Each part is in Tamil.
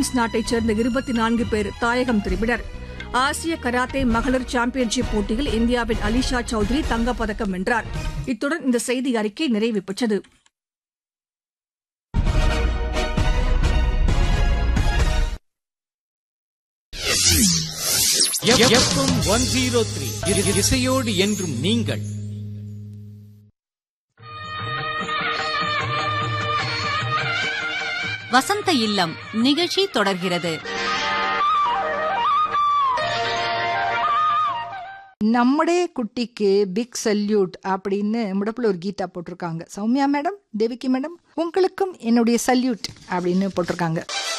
பிலிப்பைன்ஸ் நாட்டைச் சேர்ந்த இருபத்தி நான்கு பேர் தாயகம் திரும்பினர் ஆசிய கராத்தே மகளிர் சாம்பியன்ஷிப் போட்டியில் இந்தியாவின் அலிஷா சௌத்ரி தங்கப்பதக்கம் வென்றார் இத்துடன் இந்த செய்தி அறிக்கை நிறைவு பெற்றது எஃப்எம் ஒன் ஜீரோ த்ரீ இசையோடு என்றும் நீங்கள் வசந்த இல்லம் நிகழ்ச்சி தொடர்கிறது நம்முடைய குட்டிக்கு பிக் சல்யூட் அப்படின்னு முடப்புல ஒரு கீதா போட்டிருக்காங்க சௌமியா மேடம் தேவிகி மேடம் உங்களுக்கும் என்னுடைய சல்யூட் அப்படின்னு போட்டிருக்காங்க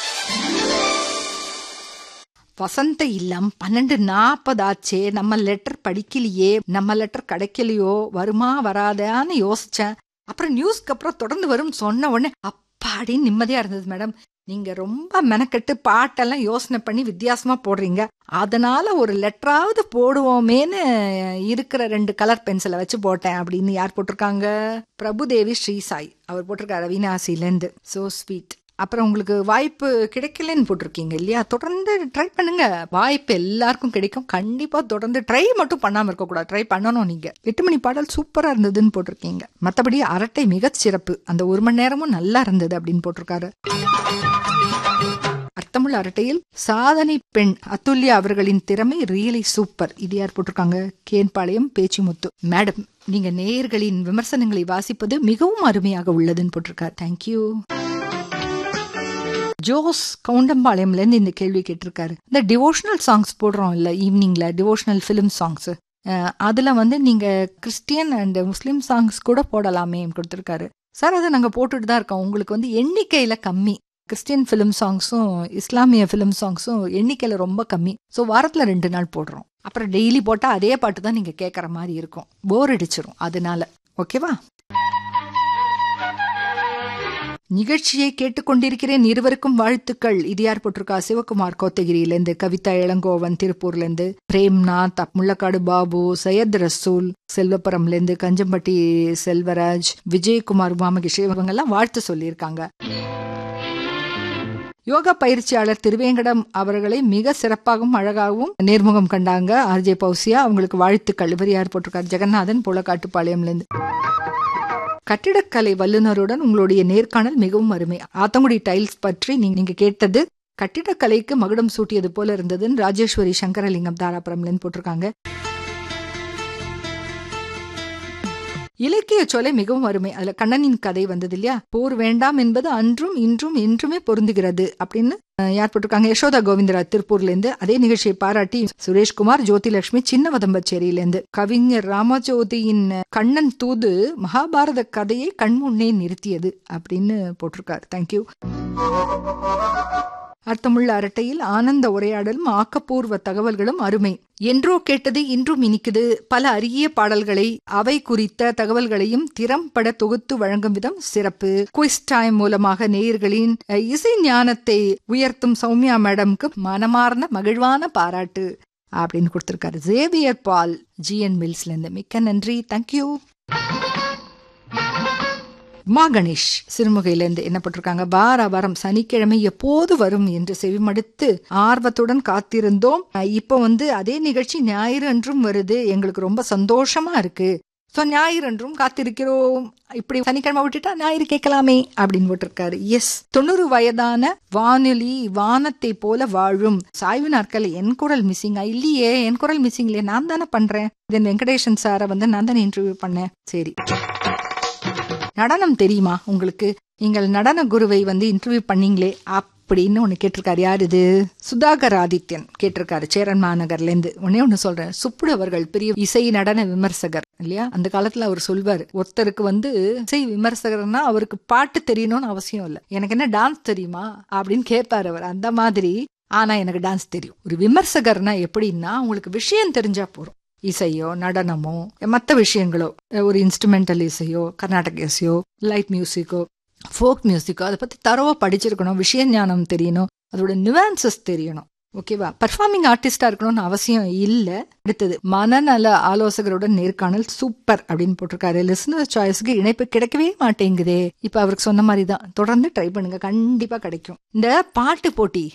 வசந்த இல்லம் பன்னெண்டு நாற்பது ஆச்சே நம்ம லெட்டர் படிக்கலையே நம்ம லெட்டர் கிடைக்கலையோ வருமா வராதான்னு யோசிச்சேன் அப்புறம் நியூஸ்க்கு அப்புறம் தொடர்ந்து வரும் சொன்ன உடனே அப்பாடி நிம்மதியா இருந்தது மேடம் நீங்க ரொம்ப மெனக்கெட்டு பாட்டெல்லாம் யோசனை பண்ணி வித்தியாசமா போடுறீங்க அதனால ஒரு லெட்டராவது போடுவோமேன்னு இருக்கிற ரெண்டு கலர் பென்சிலை வச்சு போட்டேன் அப்படின்னு யார் போட்டிருக்காங்க பிரபுதேவி ஸ்ரீசாய் அவர் போட்டிருக்காரு அவினாசிலேருந்து சோ ஸ்வீட் அப்புறம் உங்களுக்கு வாய்ப்பு கிடைக்கலன்னு போட்டிருக்கீங்க இல்லையா தொடர்ந்து ட்ரை பண்ணுங்க வாய்ப்பு எல்லாருக்கும் கிடைக்கும் கண்டிப்பா தொடர்ந்து ட்ரை மட்டும் பண்ணாம இருக்க கூடாது ட்ரை பண்ணணும் நீங்க எட்டு மணி பாடல் சூப்பரா இருந்ததுன்னு போட்டிருக்கீங்க மத்தபடி அரட்டை மிகச் சிறப்பு அந்த ஒரு மணி நேரமும் நல்லா இருந்தது அப்படின்னு போட்டிருக்காரு அர்த்தமுள்ள அரட்டையில் சாதனை பெண் அத்துல்யா அவர்களின் திறமை ரியலி சூப்பர் இது யார் போட்டிருக்காங்க கேன்பாளையம் பேச்சிமுத்து மேடம் நீங்க நேயர்களின் விமர்சனங்களை வாசிப்பது மிகவும் அருமையாக உள்ளதுன்னு போட்டிருக்கார் தேங்க்யூ ஜோஸ் கவுண்டம்பாளையம்ல இருந்து இந்த கேள்வி கேட்டிருக்காரு இந்த டிவோஷனல் சாங்ஸ் போடுறோம் இல்ல ஈவினிங்ல டிவோஷனல் ஃபிலிம் சாங்ஸ் அதுல வந்து நீங்க கிறிஸ்டியன் அண்ட் முஸ்லீம் சாங்ஸ் கூட போடலாமே கொடுத்துருக்காரு சார் அதை நாங்க போட்டுட்டு தான் இருக்கோம் உங்களுக்கு வந்து எண்ணிக்கையில கம்மி கிறிஸ்டியன் ஃபிலிம் சாங்ஸும் இஸ்லாமிய ஃபிலிம் சாங்ஸும் எண்ணிக்கையில ரொம்ப கம்மி ஸோ வாரத்துல ரெண்டு நாள் போடுறோம் அப்புறம் டெய்லி போட்டா அதே பாட்டு தான் நீங்க கேட்கற மாதிரி இருக்கும் போர் அடிச்சிரும் அதனால ஓகேவா நிகழ்ச்சியை கேட்டுக்கொண்டிருக்கிறேன் இருவருக்கும் வாழ்த்துக்கள் இது யார் போட்டிருக்கா சிவகுமார் கோத்தகிரியிலேருந்து கவிதா இளங்கோவன் திருப்பூர்லேருந்து பிரேம்நாத் முள்ளக்காடு பாபு சையத் ரசூல் செல்வபுரம்லேருந்து கஞ்சம்பட்டி செல்வராஜ் விஜயகுமார் உமாமகிஷ் இவங்கெல்லாம் வாழ்த்து சொல்லியிருக்காங்க யோகா பயிற்சியாளர் திருவேங்கடம் அவர்களை மிக சிறப்பாகவும் அழகாகவும் நேர்முகம் கண்டாங்க ஆர்ஜே பௌசியா அவங்களுக்கு வாழ்த்துக்கள் இவர் யார் போட்டிருக்காரு ஜெகநாதன் புலக்காட்டுப்பாளையம்லேருந்து கட்டிடக்கலை வல்லுநருடன் உங்களுடைய நேர்காணல் மிகவும் அருமை ஆத்தங்குடி டைல்ஸ் பற்றி நீங்க கேட்டது கட்டிடக்கலைக்கு மகுடம் சூட்டியது போல இருந்ததுன்னு ராஜேஸ்வரி சங்கரலிங்கம் தாராபுரம்லன்னு போட்டிருக்காங்க இலக்கிய சோலை மிகவும் அருமை அதுல கண்ணனின் கதை வந்தது இல்லையா போர் வேண்டாம் என்பது அன்றும் இன்றும் என்றுமே பொருந்துகிறது அப்படின்னு யார் போட்டிருக்காங்க யசோதா கோவிந்தராஜ் திருப்பூர்ல இருந்து அதே நிகழ்ச்சியை பாராட்டி சுரேஷ்குமார் ஜோதிலட்சுமி சின்ன வதம்பச்சேரியில இருந்து கவிஞர் ராமஜோதியின் கண்ணன் தூது மகாபாரத கதையை கண்முன்னே நிறுத்தியது அப்படின்னு போட்டிருக்காரு தேங்க்யூ அர்த்தமுள்ள அரட்டையில் ஆனந்த உரையாடலும் ஆக்கப்பூர்வ தகவல்களும் அருமை என்றோ கேட்டது இன்றும் இனிக்குது பல அரிய பாடல்களை அவை குறித்த தகவல்களையும் திறம்பட தொகுத்து வழங்கும் விதம் சிறப்பு குவிஸ் டைம் மூலமாக நேயர்களின் இசை ஞானத்தை உயர்த்தும் சௌமியா மேடம்க்கு மனமார்ந்த மகிழ்வான பாராட்டு அப்படின்னு கொடுத்திருக்காரு ஜேவியர் பால் ஜி என் மில்ஸ்ல இருந்து மிக்க நன்றி தேங்க்யூ உமா கணேஷ் சிறுமுகையிலேருந்து என்ன போட்டிருக்காங்க வார வாரம் சனிக்கிழமை எப்போது வரும் என்று செவிமடுத்து ஆர்வத்துடன் காத்திருந்தோம் இப்போ வந்து அதே நிகழ்ச்சி ஞாயிறு அன்றும் வருது எங்களுக்கு ரொம்ப சந்தோஷமா இருக்கு ஸோ ஞாயிறு அன்றும் காத்திருக்கிறோம் இப்படி சனிக்கிழமை விட்டுட்டா ஞாயிறு கேட்கலாமே அப்படின்னு போட்டிருக்காரு எஸ் தொண்ணூறு வயதான வானொலி வானத்தை போல வாழும் சாய்வு நாட்கள் என் குரல் மிஸ்ஸிங் இல்லையே என் குரல் மிஸ்ஸிங் இல்லையே நான் தானே பண்றேன் தென் வெங்கடேஷன் சாரை வந்து நான் தானே இன்டர்வியூ பண்ணேன் சரி நடனம் தெரியுமா உங்களுக்கு நீங்கள் நடன குருவை வந்து இன்டர்வியூ பண்ணீங்களே அப்படின்னு ஒன்று கேட்டிருக்காரு யார் இது சுதாகர் ஆதித்யன் கேட்டிருக்காரு சேரன் மாநகர்ல இருந்து ஒன்னே ஒன்று சொல்றேன் சுப்புடு அவர்கள் பெரிய இசை நடன விமர்சகர் இல்லையா அந்த காலத்துல அவர் சொல்வார் ஒருத்தருக்கு வந்து இசை விமர்சகர்னா அவருக்கு பாட்டு தெரியணும்னு அவசியம் இல்லை எனக்கு என்ன டான்ஸ் தெரியுமா அப்படின்னு கேட்பாரு அவர் அந்த மாதிரி ஆனா எனக்கு டான்ஸ் தெரியும் ஒரு விமர்சகர்னா எப்படின்னா உங்களுக்கு விஷயம் தெரிஞ்சா போறோம் இசையோ நடனமோ மற்ற விஷயங்களோ ஒரு இன்ஸ்ட்ருமெண்டல் இசையோ கர்நாடக இசையோ லைட் மியூசிக்கோ ஃபோக் மியூசிக்கோ அதை பத்தி தரவா படிச்சிருக்கணும் விஷய ஞானம் தெரியணும் அதோட நிவான்சஸ் தெரியணும் ஓகேவா பர்ஃபார்மிங் ஆர்டிஸ்டா இருக்கணும்னு அவசியம் இல்ல அடுத்தது மனநல ஆலோசகருடன் நேர்காணல் சூப்பர் அப்படின்னு போட்டிருக்காரு லிசனர் சாய்ஸ்க்கு இணைப்பு கிடைக்கவே மாட்டேங்குதே இப்ப அவருக்கு சொன்ன மாதிரி தான் தொடர்ந்து ட்ரை பண்ணுங்க கண்டிப்பா கிடைக்கும் இந்த பாட்டு போட்டி